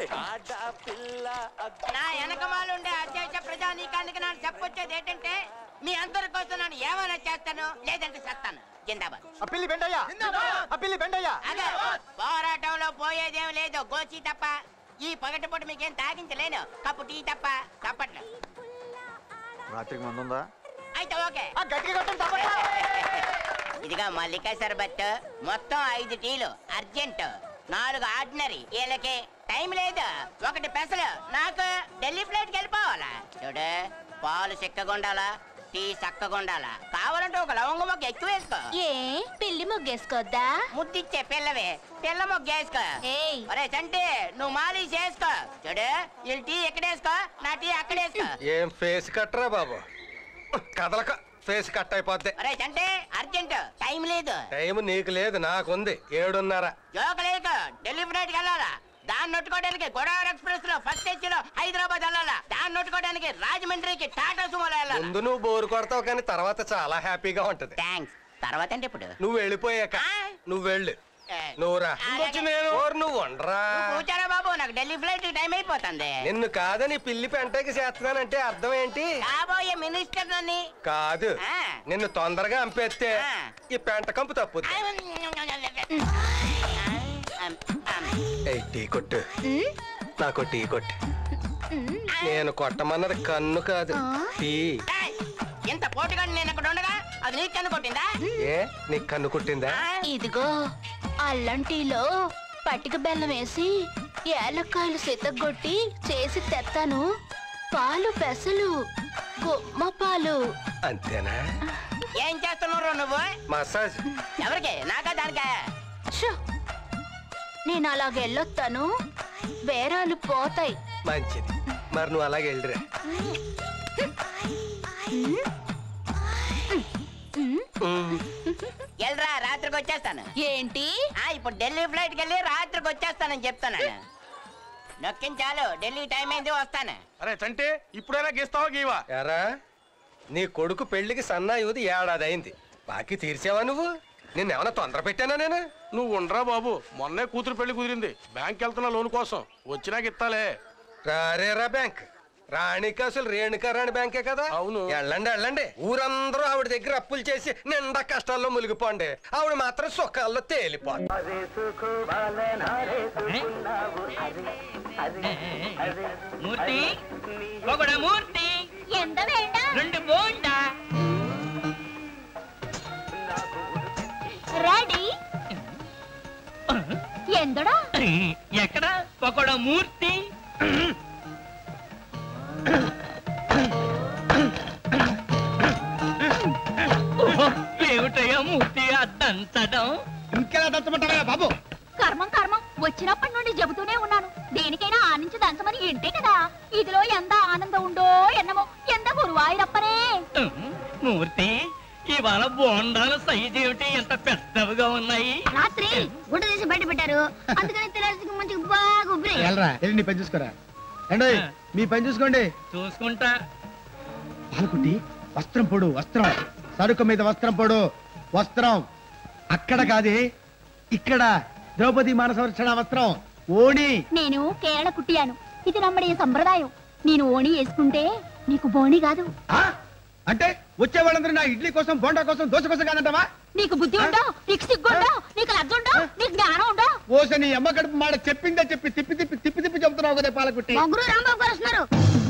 నా వెనకమాలుండే అధ్యక్ష ప్రజానీకానికి నాకు చెప్పొచ్చేది ఏంటంటే మీ అందరి కోసం నేను ఏమైనా చేస్తాను లేదంటే చేస్తాను జిందాబాద్ అప్పిల్లి బెండయ్య అప్పిల్లి బెండయ్య అదే పోరాటంలో పోయేదేం లేదు గోచి తప్ప ఈ పగటిపూట మీకేం తాగించలేను కప్పు టీ తప్ప తప్పట్లు రాత్రికి మందు ఉందా అయితే ఓకే గట్టిగా కొట్టండి తప్పకుండా. ఇదిగా మల్లికా సర్బత్ మొత్తం ఐదు టీలు అర్జెంట్ నాలుగు ఆర్డినరీ వీళ్ళకి టైం లేదు ఒకటి పెసలు నాకు ఢిల్లీ ఫ్లైట్కి వెళ్ళిపోవాలా చూడు పాలు చిక్కగుండాలా టీ చక్కగుండాలా కావాలంటే ఒక లవంగ మొక్క ఎక్కువ వేసుకో ఏ పిల్లి ముగ్గేసుకోద్దా ముద్దిచ్చే పిల్లవి పిల్ల మొగ్గ వేసుకో ఏయ్ ఒరే చంటి నువ్వు మాలి చేసుకో చూడు వీళ్ళు టీ ఎక్కడేసుకో నా టీ అక్కడేసుకో ఏం ఫేస్ కట్టరా బాబు కదలక ఫేస్ కట్ అయిపోద్ది ఒరే చంటి అర్జెంట్ టైం లేదు టైం నీకు లేదు నాకుంది ఏడున్నర జోకలేక ఢిల్లీ ఫ్లైట్కి వెళ్ళాలా దాన్ని నొట్టుకోవడానికి గోదావరి ఎక్స్ప్రెస్ లో ఫస్ట్ లో హైదరాబాద్ వెళ్ళాలా దాన్ని నొట్టుకోవడానికి రాజమండ్రికి టాటా సుమోలో వెళ్ళాలా ముందు నువ్వు బోరు కొడతావు కానీ తర్వాత చాలా హ్యాపీగా ఉంటది థ్యాంక్స్ తర్వాత అంటే ఇప్పుడు నువ్వు వెళ్ళిపోయాక ఆ? నువ్వు వెళ్ళు ఏ, నువ్వురా అలాగే. ఓరు నువ్వు ఉండరా నువ్వు కూర్చోరా బాబు నాకు ఢిల్లీ ఫ్లైట్ టైం అయిపోతుంది నిన్ను కాదని పిల్లి పెంటకి చేస్తున్నానంటే అర్థం ఏంటి కాబోయే మినిస్టర్ నన్ను కాదు ఆ. నిన్ను తొందరగా అంపేస్తే ఆ. ఈ పెంట కంపు తప్పుద్ది ఏయ్, టీ కొట్టు నాకు టీ కొట్టు నేను కొట్టమన్నది కన్ను కాదు టీ ఏయ్, ఇంత పోటుగా నేను అక్కడ ఉండగా అది నీకు కన్ను కొట్టిందా ఏ నీకు కన్ను కుట్టిందా ఆ? ఇదిగో అల్లం టీలో పట్టిక బెల్లం వేసి ఏలక్కాయలు సితగొట్టి చేసి తెత్తాను పాలు పెసలు గుమ్మ పాలు అంతేనా ఏం చేస్తున్నావు నువ్వు మసాజ్ ఎవరికి నాకా దానికా షో నేను అలాగెళ్ళొత్తాను బేరాలు పోతాయి మంచిది మరి నువ్వు అలాగే వెళ్ళిరా ఉమ్. వెళ్ళరా రాత్రికి వచ్చేస్తాను ఏంటి ఆ ఇప్పుడు ఢిల్లీ ఫ్లైట్కి వెళ్ళి రాత్రికి వచ్చేస్తానని చెప్తాను నొక్కించాలు ఢిల్లీ టైం అయింది వస్తాను అరే చంటే ఇప్పుడైనా గీస్తావా గీవా ఎరా నీ కొడుకు పెళ్లికి సన్నాయుది ఏడాది అయింది బాకీ తీర్చావా నువ్వు నిన్నేమన్నా తొందర పెట్టానా నేను నువ్వు ఉండరా బాబు మొన్నే కూతురు పెళ్లి కుదిరింది బ్యాంక్ వెళ్తున్నా లోన్ కోసం వచ్చినాక ఇత్తాలే రారేరా బ్యాంక్ రాణికి అసలు రేణుకా రాణి బ్యాంకే కదా అవును. వెళ్ళండి వెళ్ళండి ఊరందరూ ఆవిడ దగ్గర అప్పులు చేసి నిండా కష్టాల్లో మునిగిపోండి ఆవిడ మాత్రం సుఖాల్లో తేలిపోండి మూర్తి ఒకడ మూర్తి ఎంత వేണ്ട రెండు బోండా రెడీ ఎందడా ఎక్కడ ఒకడ మూర్తి ఏమిటయ్యా మూర్తి అద్దంచడం ఇంకెలా దత్తమంటారా బాబు కర్మం కర్మం వచ్చినప్పటి నుండి చెబుతూనే ఉన్నాను దేనికైనా ఆనించి దంచమని ఇంటే కదా ఇదిలో ఎంత ఆనందం ఉందో ఎన్నమో ఎంత గురువాయిరప్పనే మూర్తి ఇవాళ బోండాల సైజు ఏమిటి ఎంత పెద్దవిగా ఉన్నాయి రాత్రి గుడ్డ తీసి బయట పెట్టారు అందుకని తినాల్సి మంచిగా బాగా ఉబ్బరి వెళ్ళరా వెళ్ళి నీ పని చూసుకోరా అండి మీ పని చూసుకోండి చూసుకుంటా పాలకుట్టి వస్త్రం పొడు వస్త్రం సరుకు మీద వస్త్రం పొడు వస్త్రం అక్కడ కాదే ఇక్కడ ద్రౌపది మాన సంరక్షణ వస్త్రం ఓణి నేను కేరళ కుట్టియాను ఇది నమ్మడి సంప్రదాయం నేను ఓణి వేసుకుంటే నీకు బోణి కాదు ఆ? అంటే వచ్చే వాళ్ళందరూ నా ఇడ్లీ కోసం బోండా కోసం దోశ కోసం కాదంటావా నీకు బుద్ధి ఉండో నీకు సిగ్గుండో నీకు లజ్జ ఉండో నీకు జ్ఞానం ఉండో ఓస నీ అమ్మ గడుపు మాట చెప్పిందే చెప్పి తిప్పి తిప్పి తిప్పి తిప్పి చెప్తున్నావు కదే పాలకుట్టి ముగ్గురు రాంబాబు గారు వస్తున్నారు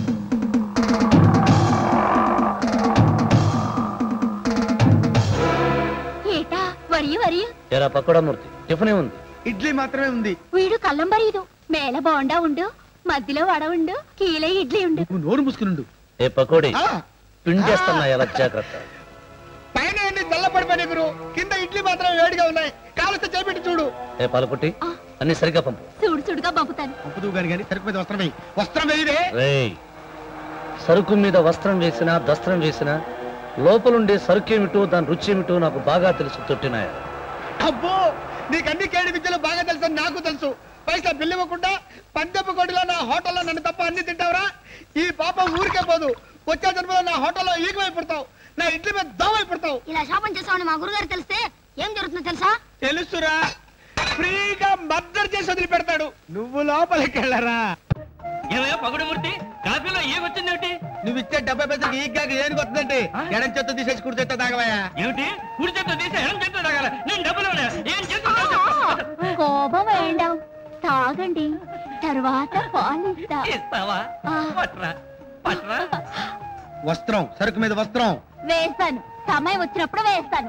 ఏటా వరి వరి ఎరా పకోడమూర్తి టిఫిన్ ఉంది ఇడ్లీ మాత్రమే ఉంది వీడు కళ్ళం బరీదు మేల బోండా ఉండు మధ్యలో వడ ఉండు కీలే ఇడ్లీ ఉండు నువ్వు నోరు మూసుకునుండు ఏ పకోడి ఆ, పిండేస్తున్నా ఎలా జాగ్రత్త పైన ఎన్ని తెల్లపడిపోయినాయి గురు కింద ఇడ్లీ మాత్రం వేడిగా ఉన్నాయి కావలిస్తే చేపెట్టి చూడు ఏ పాలకుట్టి అన్ని సరిగ్గా పంపు సుడు సుడుగా పంపుతాను పంపుతూ గాని కానీ సరుకు మీద వస్త్రం వేయి వస్త్రం వేయివే రేయ్ సరుకు మీద వస్త్రం వేసినా దస్త్రం వేసినా లోపలుండే సరుకేమిటో దాని రుచి ఏమిటో నాకు బాగా తెలుసు తొట్టినాయ అబ్బో నీకు అన్ని కేడి విద్యలు బాగా తెలుసు అని నాకు తెలుసు పైసా బిల్లు ఇవ్వకుండా పందెపు కొడిలో నా హోటల్లో నన్ను తప్ప అన్ని తింటావురా ఈ పాపం ఊరికే పోదు వచ్చే జన్మలో నా హోటల్లో ఈగమైపోతావు నా ఇడ్లీ మీద దోమైపోతావు ఇలా శాపం చేసామని మా గురుగారు తెలిస్తే ఏం జరుగుతుందో తెలుసా తెలుసురా ఫ్రీగా మర్డర్ చేసి వదిలిపెడతాడు నువ్వు లోపలికి వెళ్ళరా ఏమయ్యా పగుడుమూర్తి కాఫీలో ఏమొచ్చిందేమిటి నువ్వు ఇచ్చే డెబ్బై పైసలకి ఈ గాకి ఏం కొత్తదంటే ఎడం చేత తీసేసి కుడి చేత తాగవయ్యా ఏమిటి కుడి చేత తీసి ఎడం చేత తాగాల నేను డబ్బులు ఉన్నాయా? ఏం ఆ, చేస్తా కోపం వేయండావు తాగండి తర్వాత పాలిస్తా ఇస్తావా ఆ. పట్రా పట్రా వస్త్రం సరుకు మీద వస్త్రం వేస్తాను సమయం వచ్చినప్పుడు వేస్తాను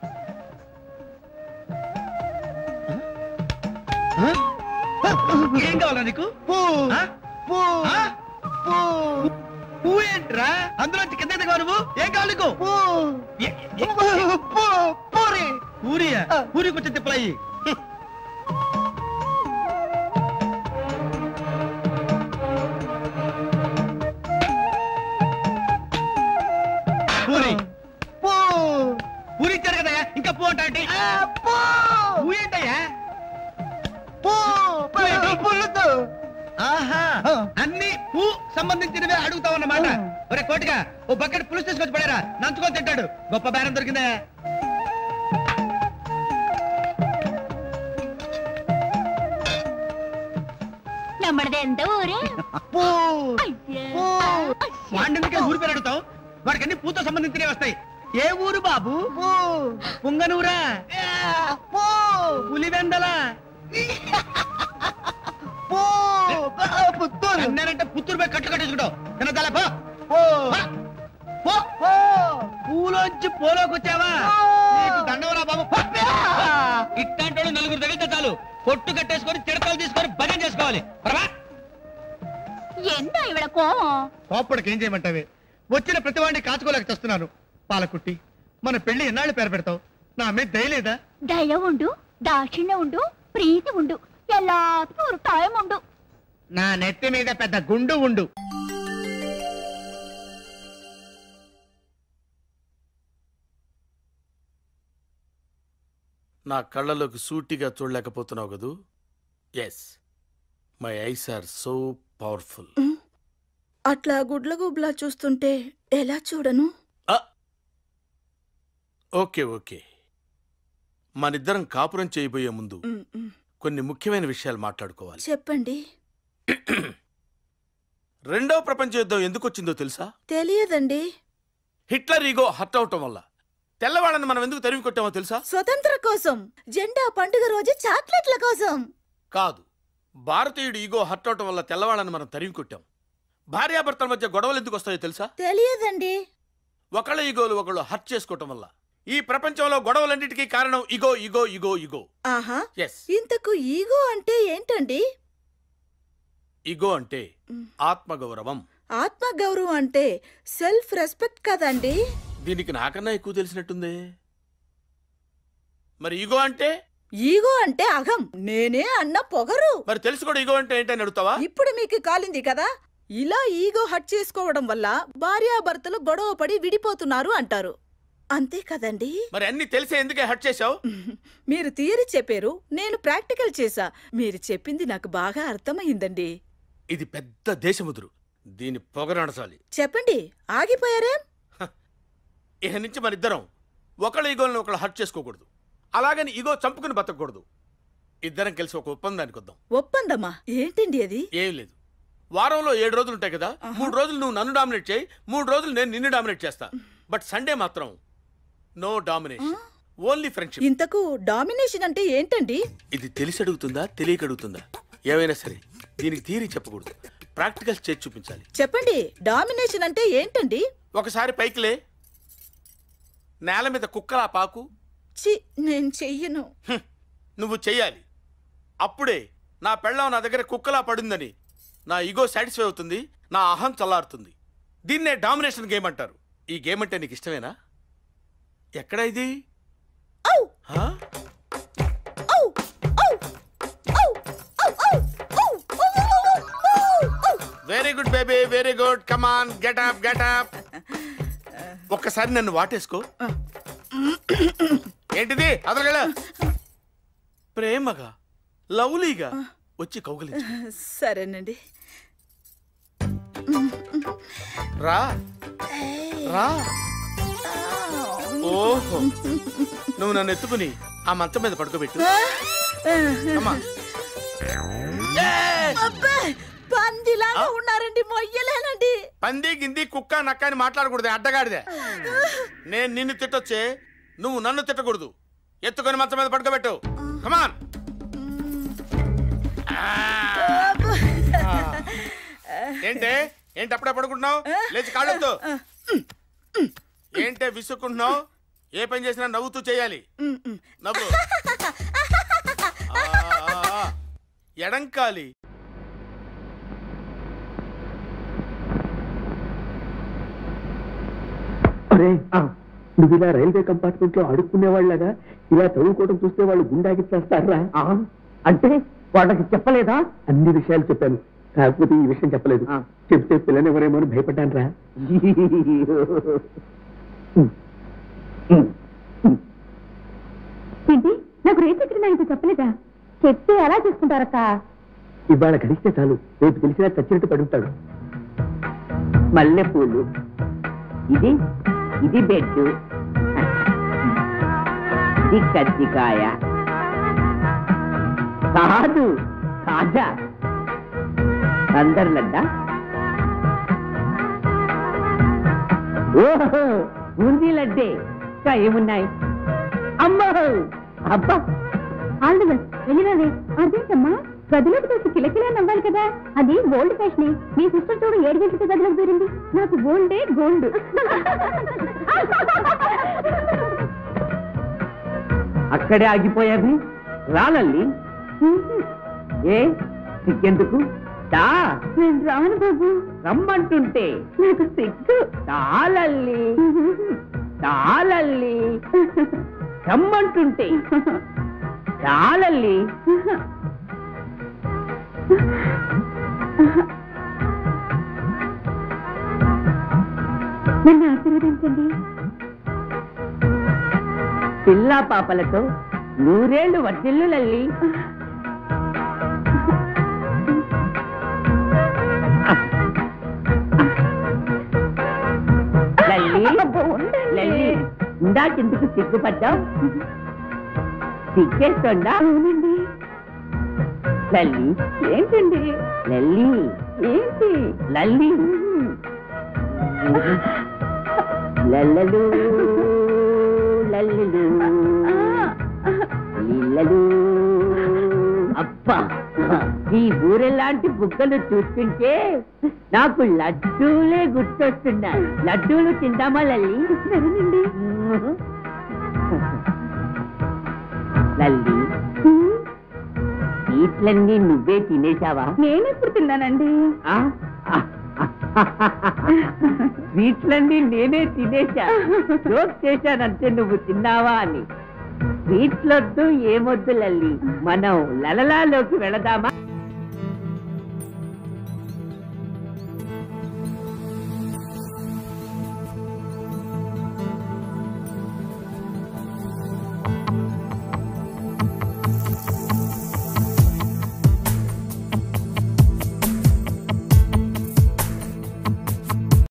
ఏం కావాలా నీకు పూ పూ పూ పూ ఏంట్రా అందులో కింద దిగవా నువ్వు ఏం కావాలి నీకు ఏ- ఏ- పూరి పూరియా పూరి కొంచెం తిప్పలయ్యి పూరి పూ పూరి ఇచ్చారు కదయ్యా ఇంకా పూ అంటా అంటే పూ ఏంటయ్యా ఆహా అన్ని పూ సంబంధించినవే అడుగుతావన్నమాట ఒరే కోటిగా ఓ బకెట్ పులుసు తీసుకొచ్చి పడారా నంచుకొని తింటాడు గొప్ప బేరం దొరికిందా நம்மளது எந்த ஊரு పూ ஐயா. పూ వాడికి ఊరి పేరు అడుగుతావు వాడికి అన్ని పూతో సంబంధించినవి వస్తాయి ఏ ఊరు బాబు పుంగనూరా పులివెందల పుత్తూరు అన్నారంటే పుత్తూరు పోయి కట్లు కట్టేసుకుంటావు తినదాలే పో పో పో పూలోంచి పోలోకి వచ్చావా నీకు దండవరా బాబు పో. ఇట్లాంటి నలుగురు తగిలితే చాలు కొట్టు కట్టేసుకొని తిడతలు తీసుకొని భజన చేసుకోవాలి పరమా என்ன இவள கோவம் కోప్పడికి ఏం చేయమంటావే వచ్చిన ప్రతి వాడిని కాచుకోలేక చేస్తున్నాను పాలకుట్టి మన పెళ్లి ఎన్నాళ్ళు పేరు పెడతావు నా మీద దయలేదా దయ ఉండు దాక్షిణ్యం ఉండు ప్రీతి ఉండు எல்லாத்துக்கும் ஒரு టైం ఉండు నా నెత్తి మీద పెద్ద గుండు ఉండు నా కళ్ళలోకి సూటిగా చూడలేకపోతున్నావు కదూ yes my eyes are so powerful అట్లా గుడ్ల గుబ్లా చూస్తుంటే ఎలా చూడను ఓకే ఓకే మనిద్దరం కాపురం చేయబోయే ముందు మ్, మ్. కొన్ని ముఖ్యమైన విషయాలు మాట్లాడుకోవాలి చెప్పండి రెండో ప్రపంచ యుద్ధం ఎందుకు వచ్చిందో తెలుసా తెలియదండి హిట్లర్ ఈగో హర్ట్ అవటం వల్ల తెల్లవాళ్ళని మనం ఎందుకు తరిమి కొట్టామో తెలుసా స్వతంత్ర కోసం జెండా పండుగ రోజు చాక్లెట్ల కోసం కాదు భారతీయుడు ఈగో హర్ట్ అవటం వల్ల తెల్లవాళ్ళని మనం తరిమి కొట్టాం భార్యాభర్తల మధ్య గొడవలు ఎందుకు వస్తాయో తెలుసా తెలియదండి ఒకళ్ళ ఈగోలు ఒకళ్ళు హర్ట్ చేసుకోవటం వల్ల ఈ ప్రపంచంలో గొడవలన్నిటికీ కారణం ఇగో ఇగో ఇగో ఇగో ఆహా ఎస్ ఇంతకు ఈగో అంటే ఏంటండి ఇగో అంటే మ్. ఆత్మగౌరవం ఆత్మగౌరవం అంటే సెల్ఫ్ రెస్పెక్ట్ కదండి దీనికి నాకన్నా ఎక్కువ తెలిసినట్టుందే మరి ఇగో అంటే ఈగో అంటే అహం నేనే అన్న పొగరు మరి తెలుసు కూడా ఇగో అంటే ఏంటని అడుగుతావా ఇప్పుడు మీకు కాలింది కదా ఇలా ఈగో హట్ చేసుకోవడం వల్ల భార్యాభర్తలు గొడవ పడి విడిపోతున్నారు అంటారు అంతే కదండి మరి అన్ని తెలిసే ఎందుకే హర్ట్ చేశావు మీరు థియరీ చెప్పారు నేను ప్రాక్టికల్ చేశా మీరు చెప్పింది నాకు బాగా అర్థమైందండి ఇది పెద్ద దేశముదురు దీని పొగరనసాలి చెప్పండి ఆగిపోయారేం ఇక నుంచి మన ఇద్దరం ఒకళ్ళ ఈగోలను ఒకళ్ళు హర్ట్ చేసుకోకూడదు అలాగని ఈగో చంపుకుని బతకూడదు ఇద్దరం కలిసి ఒక ఒప్పందానికి వద్దాం ఒప్పందమ్మా ఏంటండి అది ఏం లేదు వారంలో ఏడు రోజులు ఉంటాయి కదా మూడు రోజులు నువ్వు నన్ను డామినేట్ చేయి మూడు రోజులు నేను నిన్ను డామినేట్ చేస్తా బట్ సండే మాత్రం నో డామినేషన్ ఓన్లీ ఫ్రెండ్షిప్ ఇంతకు డామినేషన్ అంటే ఏంటండి ఇది తెలిసి అడుగుతుందా తెలియక అడుగుతుందా ఏమైనా సరే దీనికి థియరీ చెప్పకూడదు ప్రాక్టికల్స్ చేసి చూపించాలి చెప్పండి డామినేషన్ అంటే ఏంటండి ఒకసారి పైకిలే నేల మీద కుక్కలా పాకు చి నేను చెయ్యను హ్మ్, నువ్వు చెయ్యాలి అప్పుడే నా పెళ్ళం నా దగ్గర కుక్కలా పడిందని నా ఈగో సాటిస్ఫై అవుతుంది నా అహం చల్లారుతుంది దీన్నే డామినేషన్ గేమ్ అంటారు ఈ గేమ్ అంటే నీకు ఇష్టమేనా ఎక్కడ ఇది ఔ! హా? ఔ! Ow! Ow! Ow! Ow! Ow! Ow! Ow! Ow! Very good baby very good come on get up get up ఒక్కసారి నన్ను వాటేసుకో ఏంటిది అదలగల ప్రేమగా లవ్లీగా వచ్చి కౌగలించు సరేనండి రా రా ఓహో నువ్వు నన్ను ఎత్తుకుని ఆ మంచం మీద పడుకోబెట్టు ఆ! అమ్మా అబ్బే పందిలాగా ఉన్నారండి మొయ్యలేనండి పంది గింది కుక్క నక్క అని మాట్లాడకూడదు అడ్డగాడిదే నేను నిన్ను తిట్టొచ్చే నువ్వు నన్ను తిట్టకూడదు ఎత్తుకొని మంచం మీద పడుకోబెట్టు కమాన్ ఏంటే ఏంటి అప్పుడే పడుకుంటున్నావు లేచి కాళ్ళొద్దు ఏంటే విసుక్కుంటున్నావు ఏ పని చేసినా నవ్వుతూ చేయాలి నవ్వు ఆ, ఆ, ఆ. ఎడంకాలి అరే నువ్వు ఇలా రైల్వే కంపార్ట్మెంట్ లో అడుక్కునే వాళ్ళగా ఇలా చదువుకోవడం చూస్తే వాళ్ళు గుండాకి చేస్తారా అంటే వాళ్ళకి చెప్పలేదా అన్ని విషయాలు చెప్పాను కాకపోతే ఈ విషయం చెప్పలేదు చెప్తే పిల్లనెవరేమో అని భయపడ్డాను రా ఏంటి నాకు రేట్ ఎక్కడ ఇంత చెప్పలేదా చెప్తే ఎలా చేసుకుంటారక్క ఇవాళ గడిస్తే చాలు రేపు తెలిసినా చచ్చినట్టు పడుంటాడు మల్లెపూలు ఇది ఇది బెడ్ ఇది కజ్జికాయ కాదు కాజా అందర్లడ్డా ఓహో బూందీ లడ్డే ఇంకా ఏమున్నాయి అమ్మో అబ్బా ఆల్దవల్ వెళ్ళినవే అదేంటమ్మా గదిలోకి చూసి కిలకిలా నవ్వాలి కదా అది గోల్డ్ ఫ్యాషన్ మీ సిస్టర్ చూడు ఏడు గంటలకి గదిలోకి దూరింది నాకు గోల్డే గోల్డ్ అక్కడే ఆగిపోయావి రాలల్లి ఏ సిగ్గెందుకు దా నేను రాను బాబు రమ్మంటుంటే నాకు సిగ్గు తాళల్లి తాళల్లి రమ్మంటుంటే తాళల్లి నన్ను ఆశీర్వదించండి పిల్లా పాపలతో నూరేళ్లు వర్తిల్లు లల్లి లల్లి లల్లి ఇందాకెందుకు సిగ్గుపడ్డావు సిగ్గేస్తోందా అవునండి లల్లి ఏంటండి లల్లి ఏంటి లల్లి లల్లలు లల్లులు లిల్లలు అబ్బా ఈ ఊరెలాంటి బుక్కలు చూస్తుంటే నాకు లడ్డూలే గుర్తొస్తున్నాయి లడ్డూలు తిందామా లల్లి సరేనండి లల్లి స్వీట్లన్నీ నువ్వే తినేశావా నేనెప్పుడు తిన్నానండి ఆ? స్వీట్లన్నీ నేనే తినేశా జోక్ చేశానంటే నువ్వు తిన్నావా అని స్వీట్లొద్దు ఏమొద్దు లల్లి మనం లలలాలోకి వెళదామా